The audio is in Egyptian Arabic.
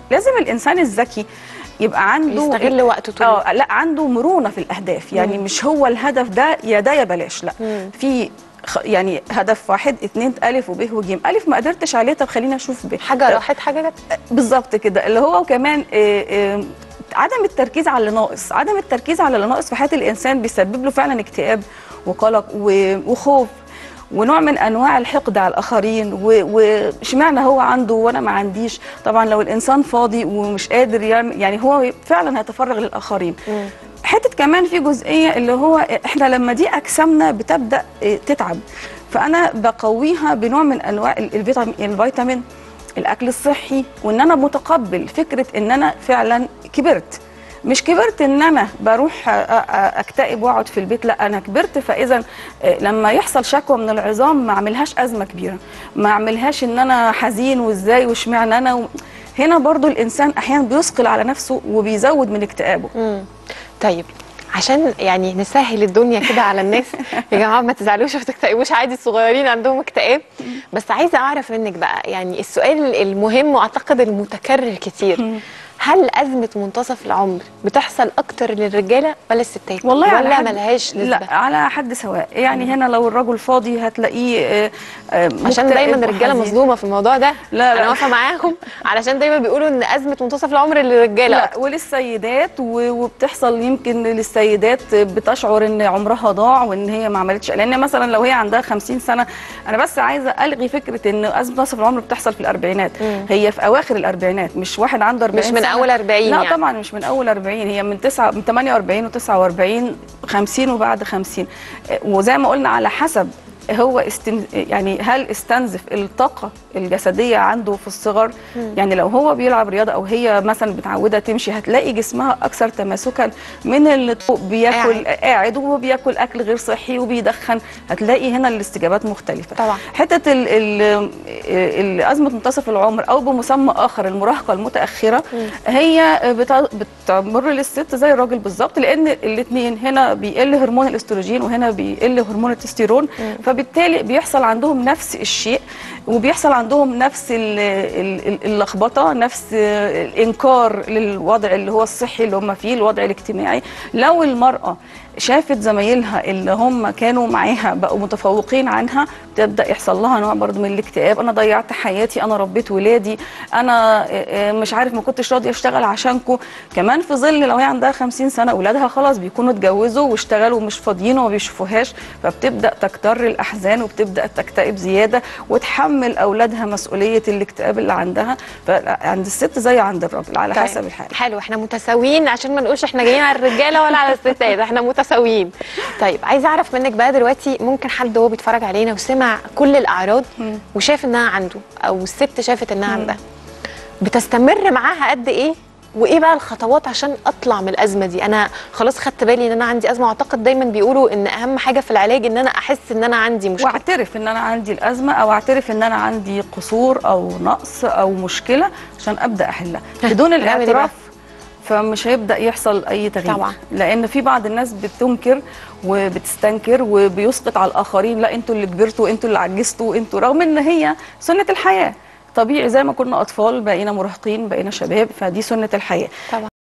لازم الانسان الذكي يبقى عنده يستغل وقته طول اه لا عنده مرونه في الاهداف يعني مم. مش هو الهدف ده يا ده يا بلاش لا مم. في خ- يعني هدف واحد اتنين الف وب وج الف ما قدرتش عليه طب خلينا اشوف ب حاجه راحت حاجه جت بالظبط كده اللي هو وكمان آه، آه، عدم التركيز على اللي ناقص عدم التركيز على اللي ناقص في حياه الانسان بيسبب له فعلا اكتئاب وقلق و- وخوف ونوع من انواع الحقد على الاخرين و- واشمعنى هو عنده وانا ما عنديش طبعا لو الانسان فاضي ومش قادر يعمل يعني هو فعلا هيتفرغ للاخرين مم. حته كمان في جزئيه اللي هو احنا لما دي اجسامنا بتبدا اه، تتعب فانا بقويها بنوع من انواع ال- الفيتامين الفيتامين الاكل الصحي وان انا متقبل فكره ان انا فعلا كبرت مش كبرت ان انا بروح أ- أ- اكتئب واقعد في البيت لا انا كبرت فاذا اه، لما يحصل شكوى من العظام ما اعملهاش ازمه كبيره ما اعملهاش ان انا حزين وازاي واشمعنى انا و... هنا برضو الانسان احيانا بيثقل على نفسه وبيزود من اكتئابه مم. طيب عشان يعني نسهل الدنيا كده على الناس يا جماعه ما تزعلوش وما تكتئبوش عادي الصغيرين عندهم اكتئاب بس عايزه اعرف منك بقى يعني السؤال المهم واعتقد المتكرر كتير هل أزمة منتصف العمر بتحصل أكتر للرجالة ولا الستات؟ والله على ولا حد ملهاش نسبة؟ لا على حد سواء يعني هنا لو الرجل فاضي هتلاقيه آه، آه، عشان مكتئب دايما الرجاله وحزين. مظلومه في الموضوع ده لا، لا. انا واقفه معاهم علشان دايما بيقولوا ان ازمه منتصف العمر للرجاله لا أكتر. وللسيدات و- وبتحصل يمكن للسيدات بتشعر ان عمرها ضاع وان هي ما عملتش لان مثلا لو هي عندها 50 سنه انا بس عايزه الغي فكره ان ازمه نصف العمر بتحصل في الاربعينات مم. هي في اواخر الاربعينات مش واحد عنده 40 مش من سنة. أول 40 لا يعني. طبعا مش من اول 40 هي من 9 من 48 و49 50 وبعد 50 وزي ما قلنا على حسب هو استن... يعني هل استنزف الطاقه الجسديه عنده في الصغر يعني لو هو بيلعب رياضه او هي مثلا متعوده تمشي هتلاقي جسمها اكثر تماسكا من اللي بياكل قاعد. قاعد وبياكل اكل غير صحي وبيدخن هتلاقي هنا الاستجابات مختلفه طبعا. حته ال ال ال ازمه منتصف العمر او بمسمى اخر المراهقه المتاخره هي بت- بتمر للست زي الراجل بالظبط لان الاثنين هنا بيقل هرمون الاستروجين وهنا بيقل هرمون التستيرون فبالتالي بيحصل عندهم نفس الشيء وبيحصل عندهم نفس ال- ال- ال- اللخبطه نفس الانكار للوضع اللي هو الصحي اللي هم فيه الوضع الاجتماعي لو المراه شافت زمايلها اللي هم كانوا معاها بقوا متفوقين عنها تبدا يحصل لها نوع برضو من الاكتئاب انا ضيعت حياتي انا ربيت ولادي انا آه، آه، مش عارف ما كنتش راضيه اشتغل عشانكم كمان في ظل لو هي عندها 50 سنه اولادها خلاص بيكونوا اتجوزوا واشتغلوا ومش فاضيين وما بيشوفوهاش فبتبدا تكتر الاحزان وبتبدا تكتئب زياده وتحمل اولادها مسؤوليه الاكتئاب اللي عندها فعند الست زي عند الراجل على طيب. حسب الحال حلو احنا متساويين عشان ما نقولش احنا جايين على الرجاله ولا على الستات احنا متساويين طيب عايزه اعرف منك بقى دلوقتي ممكن حد وهو بيتفرج علينا وسمع كل الاعراض مم. وشاف انها عنده او الست شافت انها عندها بتستمر معاها قد ايه وايه بقى الخطوات عشان اطلع من الازمه دي انا خلاص خدت بالي ان انا عندي ازمه واعتقد دايما بيقولوا ان اهم حاجه في العلاج ان انا احس ان انا عندي مشكله واعترف ان انا عندي الازمه او اعترف ان انا عندي قصور او نقص او مشكله عشان ابدا احلها بدون هنعمل إيه بقى؟ الاعتراف فمش هيبدا يحصل اي تغيير طبعا. لان في بعض الناس بتنكر وبتستنكر وبيسقط على الاخرين لا انتوا اللي كبرتوا انتوا اللي عجزتوا انتوا رغم ان هي سنه الحياه طبيعي زي ما كنا اطفال بقينا مراهقين بقينا شباب فدي سنه الحياه طبعا